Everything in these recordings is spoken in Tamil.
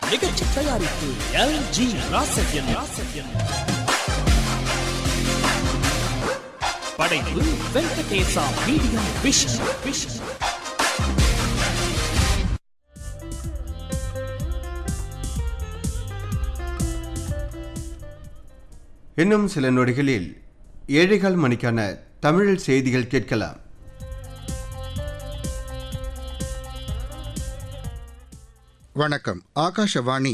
நிகழ்ச்சி தயாரிப்பு எல் ஜி ராசத்யன் ராசத்யன் படைப்பு வெங்கடேசா மீடியா விஷன் விஷன் இன்னும் சில நொடிகளில் ஏழைகள் மணிக்கான தமிழ் செய்திகள் கேட்கலாம் வணக்கம் ஆகாஷவாணி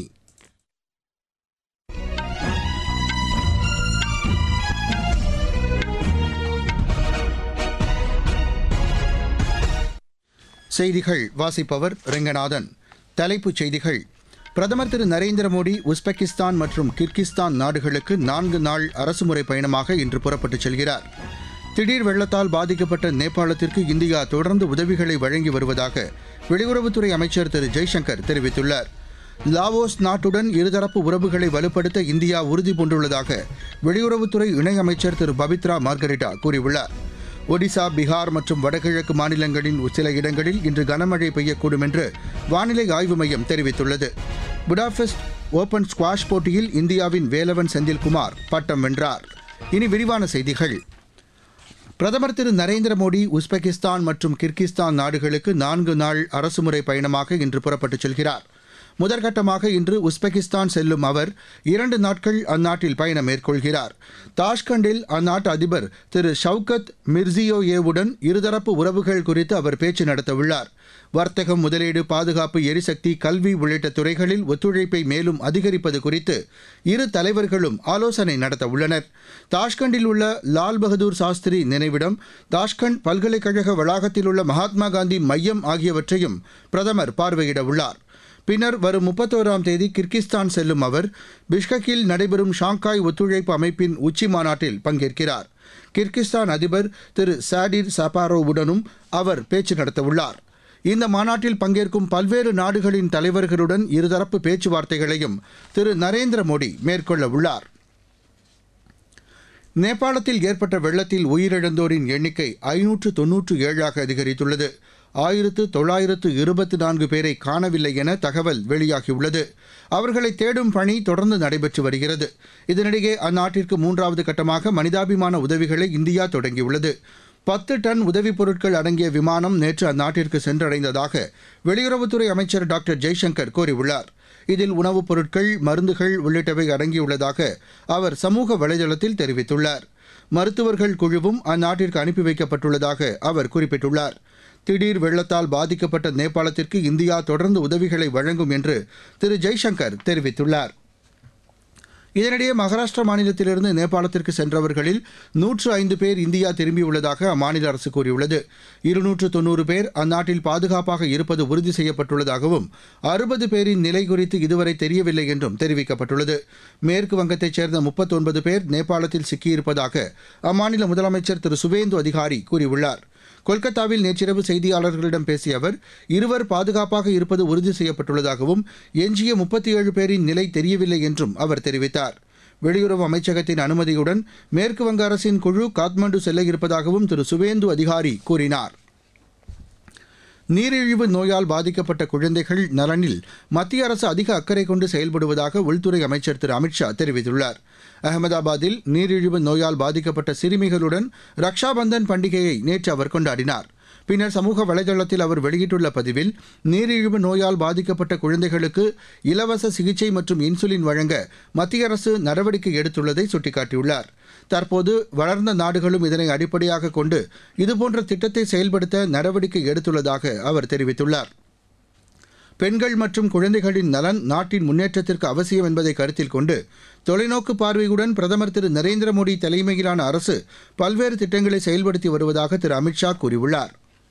செய்திகள் வாசிப்பவர் ரெங்கநாதன் தலைப்புச் செய்திகள் பிரதமர் திரு நரேந்திர மோடி உஸ்பெகிஸ்தான் மற்றும் கிர்கிஸ்தான் நாடுகளுக்கு நான்கு நாள் அரசுமுறை பயணமாக இன்று புறப்பட்டுச் செல்கிறார் திடீர் வெள்ளத்தால் பாதிக்கப்பட்ட நேபாளத்திற்கு இந்தியா தொடர்ந்து உதவிகளை வழங்கி வருவதாக வெளியுறவுத்துறை அமைச்சர் திரு ஜெய்சங்கர் தெரிவித்துள்ளார் லாவோஸ் நாட்டுடன் இருதரப்பு உறவுகளை வலுப்படுத்த இந்தியா உறுதி பூண்டுள்ளதாக வெளியுறவுத்துறை இணையமைச்சர் திரு பபித்ரா மார்கரிட்டா கூறியுள்ளார் ஒடிசா பீகார் மற்றும் வடகிழக்கு மாநிலங்களின் சில இடங்களில் இன்று கனமழை பெய்யக்கூடும் என்று வானிலை ஆய்வு மையம் தெரிவித்துள்ளது புடாபெஸ்ட் ஓபன் ஸ்குவாஷ் போட்டியில் இந்தியாவின் வேலவன் செந்தில்குமார் பட்டம் வென்றார் இனி விரிவான செய்திகள் பிரதமர் திரு நரேந்திர மோடி உஸ்பெகிஸ்தான் மற்றும் கிர்கிஸ்தான் நாடுகளுக்கு நான்கு நாள் அரசுமுறை பயணமாக இன்று புறப்பட்டுச் செல்கிறார் முதற்கட்டமாக இன்று உஸ்பெகிஸ்தான் செல்லும் அவர் இரண்டு நாட்கள் அந்நாட்டில் பயணம் மேற்கொள்கிறார் தாஷ்கண்டில் அந்நாட்டு அதிபர் திரு ஷவுகத் மிர்சியோயேவுடன் இருதரப்பு உறவுகள் குறித்து அவர் பேச்சு நடத்தவுள்ளார் வர்த்தகம் முதலீடு பாதுகாப்பு எரிசக்தி கல்வி உள்ளிட்ட துறைகளில் ஒத்துழைப்பை மேலும் அதிகரிப்பது குறித்து இரு தலைவர்களும் ஆலோசனை நடத்த உள்ளனர் தாஷ்கண்டில் உள்ள லால் பகதூர் சாஸ்திரி நினைவிடம் தாஷ்கண்ட் பல்கலைக்கழக வளாகத்தில் உள்ள மகாத்மா காந்தி மையம் ஆகியவற்றையும் பிரதமர் பார்வையிட உள்ளார் பின்னர் வரும் முப்பத்தோராம் தேதி கிர்கிஸ்தான் செல்லும் அவர் பிஷ்கக்கில் நடைபெறும் ஷாங்காய் ஒத்துழைப்பு அமைப்பின் உச்சி மாநாட்டில் பங்கேற்கிறார் கிர்கிஸ்தான் அதிபர் திரு சாடிர் சபாரோவுடனும் அவர் பேச்சு நடத்தவுள்ளார் இந்த மாநாட்டில் பங்கேற்கும் பல்வேறு நாடுகளின் தலைவர்களுடன் இருதரப்பு பேச்சுவார்த்தைகளையும் திரு நரேந்திர மோடி மேற்கொள்ள உள்ளார் நேபாளத்தில் ஏற்பட்ட வெள்ளத்தில் உயிரிழந்தோரின் எண்ணிக்கை ஐநூற்று தொன்னூற்று ஏழாக அதிகரித்துள்ளது ஆயிரத்து தொள்ளாயிரத்து இருபத்தி நான்கு பேரை காணவில்லை என தகவல் வெளியாகியுள்ளது அவர்களை தேடும் பணி தொடர்ந்து நடைபெற்று வருகிறது இதனிடையே அந்நாட்டிற்கு மூன்றாவது கட்டமாக மனிதாபிமான உதவிகளை இந்தியா தொடங்கியுள்ளது பத்து டன் உதவிப் பொருட்கள் அடங்கிய விமானம் நேற்று அந்நாட்டிற்கு சென்றடைந்ததாக வெளியுறவுத்துறை அமைச்சர் டாக்டர் ஜெய்சங்கர் கூறியுள்ளார் இதில் உணவுப் பொருட்கள் மருந்துகள் உள்ளிட்டவை அடங்கியுள்ளதாக அவர் சமூக வலைதளத்தில் தெரிவித்துள்ளார் மருத்துவர்கள் குழுவும் அந்நாட்டிற்கு அனுப்பி வைக்கப்பட்டுள்ளதாக அவர் குறிப்பிட்டுள்ளார் திடீர் வெள்ளத்தால் பாதிக்கப்பட்ட நேபாளத்திற்கு இந்தியா தொடர்ந்து உதவிகளை வழங்கும் என்று திரு ஜெய்சங்கர் தெரிவித்துள்ளார் இதனிடையே மகாராஷ்டிரா மாநிலத்திலிருந்து நேபாளத்திற்கு சென்றவர்களில் நூற்று ஐந்து பேர் இந்தியா திரும்பியுள்ளதாக அம்மாநில அரசு கூறியுள்ளது இருநூற்று தொன்னூறு பேர் அந்நாட்டில் பாதுகாப்பாக இருப்பது உறுதி செய்யப்பட்டுள்ளதாகவும் அறுபது பேரின் நிலை குறித்து இதுவரை தெரியவில்லை என்றும் தெரிவிக்கப்பட்டுள்ளது மேற்கு வங்கத்தைச் சேர்ந்த முப்பத்தொன்பது பேர் நேபாளத்தில் சிக்கியிருப்பதாக அம்மாநில முதலமைச்சர் திரு சுவேந்து அதிகாரி கூறியுள்ளார் கொல்கத்தாவில் நேற்றிரவு செய்தியாளர்களிடம் பேசிய அவர் இருவர் பாதுகாப்பாக இருப்பது உறுதி செய்யப்பட்டுள்ளதாகவும் எஞ்சிய முப்பத்தி ஏழு பேரின் நிலை தெரியவில்லை என்றும் அவர் தெரிவித்தார் வெளியுறவு அமைச்சகத்தின் அனுமதியுடன் மேற்கு வங்க அரசின் குழு காத்மண்டு செல்ல இருப்பதாகவும் திரு சுவேந்து அதிகாரி கூறினார் நீரிழிவு நோயால் பாதிக்கப்பட்ட குழந்தைகள் நலனில் மத்திய அரசு அதிக அக்கறை கொண்டு செயல்படுவதாக உள்துறை அமைச்சர் திரு அமித்ஷா தெரிவித்துள்ளார் அகமதாபாத்தில் நீரிழிவு நோயால் பாதிக்கப்பட்ட சிறுமிகளுடன் ரக்ஷாபந்தன் பண்டிகையை நேற்று அவர் கொண்டாடினார் பின்னர் சமூக வலைதளத்தில் அவர் வெளியிட்டுள்ள பதிவில் நீரிழிவு நோயால் பாதிக்கப்பட்ட குழந்தைகளுக்கு இலவச சிகிச்சை மற்றும் இன்சுலின் வழங்க மத்திய அரசு நடவடிக்கை எடுத்துள்ளதை சுட்டிக்காட்டியுள்ளார் தற்போது வளர்ந்த நாடுகளும் இதனை அடிப்படையாக கொண்டு இதுபோன்ற திட்டத்தை செயல்படுத்த நடவடிக்கை எடுத்துள்ளதாக அவர் தெரிவித்துள்ளார் பெண்கள் மற்றும் குழந்தைகளின் நலன் நாட்டின் முன்னேற்றத்திற்கு அவசியம் என்பதை கருத்தில் கொண்டு தொலைநோக்கு பார்வையுடன் பிரதமர் திரு நரேந்திர மோடி தலைமையிலான அரசு பல்வேறு திட்டங்களை செயல்படுத்தி வருவதாக திரு அமித்ஷா கூறியுள்ளார்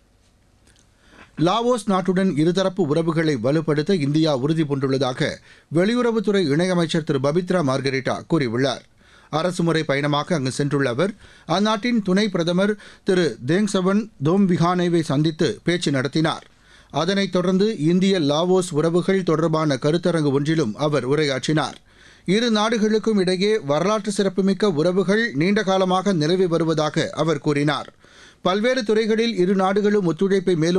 லாவோஸ் நாட்டுடன் இருதரப்பு உறவுகளை வலுப்படுத்த இந்தியா உறுதி பூண்டுள்ளதாக வெளியுறவுத்துறை இணையமைச்சர் திரு பபித்ரா மார்கரிட்டா கூறியுள்ளார் அரசுமுறை பயணமாக அங்கு சென்றுள்ள அவர் அந்நாட்டின் துணை பிரதமர் திரு தேங்சவன் தோம்விஹானேவை சந்தித்து பேச்சு நடத்தினார் அதனைத் தொடர்ந்து இந்திய லாவோஸ் உறவுகள் தொடர்பான கருத்தரங்கு ஒன்றிலும் அவர் உரையாற்றினார் இரு நாடுகளுக்கும் இடையே வரலாற்று சிறப்புமிக்க உறவுகள் நீண்ட காலமாக நிலவி வருவதாக அவர் கூறினார் பல்வேறு துறைகளில் இரு நாடுகளும் ஒத்துழைப்பை மேலும்